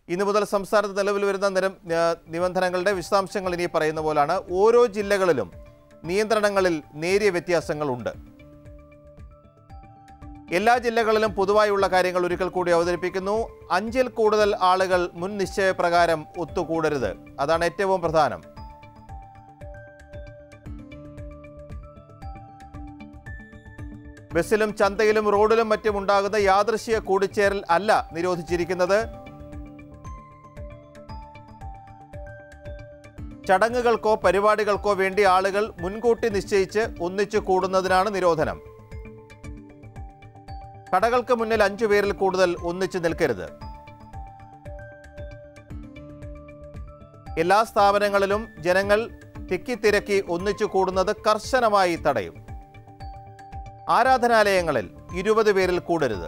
ഇന്നു മുതൽ സംസ്ഥാനത്ത് നിലവിൽ വരുന്ന നിരം ഏഹ് നിബന്ധനകളുടെ വിശദാംശങ്ങൾ ഇനി പറയുന്ന പോലാണ് ഓരോ ജില്ലകളിലും നിയന്ത്രണങ്ങളിൽ നേരിയ വ്യത്യാസങ്ങളുണ്ട് എല്ലാ ജില്ലകളിലും പൊതുവായുള്ള കാര്യങ്ങൾ ഒരിക്കൽ കൂടി അവതരിപ്പിക്കുന്നു അഞ്ചിൽ കൂടുതൽ ആളുകൾ മുൻ നിശ്ചയപ്രകാരം ഒത്തുകൂടരുത് അതാണ് ഏറ്റവും പ്രധാനം ബസ്സിലും ചന്തയിലും റോഡിലും മറ്റും ഉണ്ടാകുന്ന യാദൃശ്യ കൂടിച്ചേരൽ അല്ല നിരോധിച്ചിരിക്കുന്നത് ചടങ്ങുകൾക്കോ പരിപാടികൾക്കോ വേണ്ടി ആളുകൾ മുൻകൂട്ടി നിശ്ചയിച്ച് ഒന്നിച്ചു കൂടുന്നതിനാണ് നിരോധനം കടകൾക്ക് മുന്നിൽ അഞ്ചു പേരിൽ കൂടുതൽ ഒന്നിച്ചു നിൽക്കരുത് എല്ലാ സ്ഥാപനങ്ങളിലും ജനങ്ങൾ തിക്കിത്തിരക്കി ഒന്നിച്ചു കൂടുന്നത് കർശനമായി തടയും ആരാധനാലയങ്ങളിൽ ഇരുപത് പേരിൽ കൂടരുത്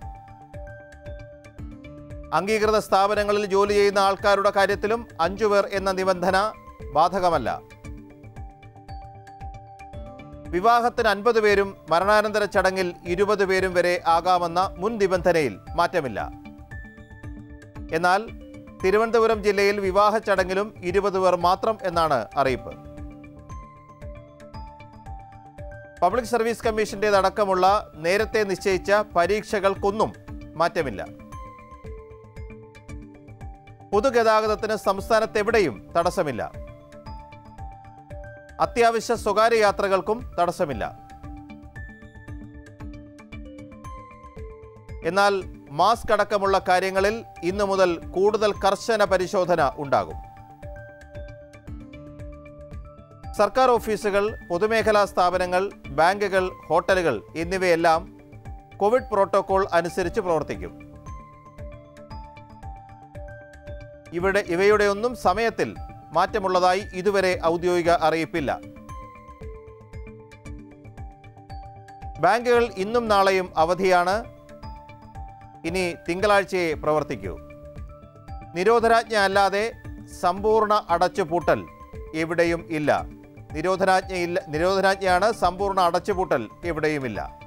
അംഗീകൃത സ്ഥാപനങ്ങളിൽ ജോലി ചെയ്യുന്ന ആൾക്കാരുടെ കാര്യത്തിലും അഞ്ചു പേർ എന്ന നിബന്ധന ബാധകമല്ല വിവാഹത്തിന് അൻപത് പേരും മരണാനന്തര ചടങ്ങിൽ ഇരുപത് പേരും വരെ ആകാമെന്ന മുൻ നിബന്ധനയിൽ മാറ്റമില്ല എന്നാൽ തിരുവനന്തപുരം ജില്ലയിൽ വിവാഹ ചടങ്ങിലും ഇരുപത് പേർ മാത്രം എന്നാണ് അറിയിപ്പ് പബ്ലിക് സർവീസ് കമ്മീഷന്റേതടക്കമുള്ള നേരത്തെ നിശ്ചയിച്ച പരീക്ഷകൾക്കൊന്നും മാറ്റമില്ല പൊതുഗതാഗതത്തിന് സംസ്ഥാനത്തെവിടെയും തടസ്സമില്ല അത്യാവശ്യ സ്വകാര്യ യാത്രകൾക്കും തടസ്സമില്ല എന്നാൽ മാസ്ക് അടക്കമുള്ള കാര്യങ്ങളിൽ ഇന്നു മുതൽ കൂടുതൽ കർശന പരിശോധന ഉണ്ടാകും സർക്കാർ ഓഫീസുകൾ പൊതുമേഖലാ സ്ഥാപനങ്ങൾ ബാങ്കുകൾ ഹോട്ടലുകൾ എന്നിവയെല്ലാം കോവിഡ് പ്രോട്ടോകോൾ അനുസരിച്ച് പ്രവർത്തിക്കും ഇവിടെ ഇവയുടെയൊന്നും സമയത്തിൽ മാറ്റമുള്ളതായി ഇതുവരെ ഔദ്യോഗിക അറിയിപ്പില്ല ബാങ്കുകൾ ഇന്നും നാളെയും അവധിയാണ് ഇനി തിങ്കളാഴ്ചയെ പ്രവർത്തിക്കൂ നിരോധനാജ്ഞ അല്ലാതെ സമ്പൂർണ്ണ അടച്ചുപൂട്ടൽ എവിടെയും ഇല്ല നിരോധനാജ്ഞയില്ല നിരോധനാജ്ഞയാണ് സമ്പൂർണ്ണ അടച്ചുപൂട്ടൽ എവിടെയുമില്ല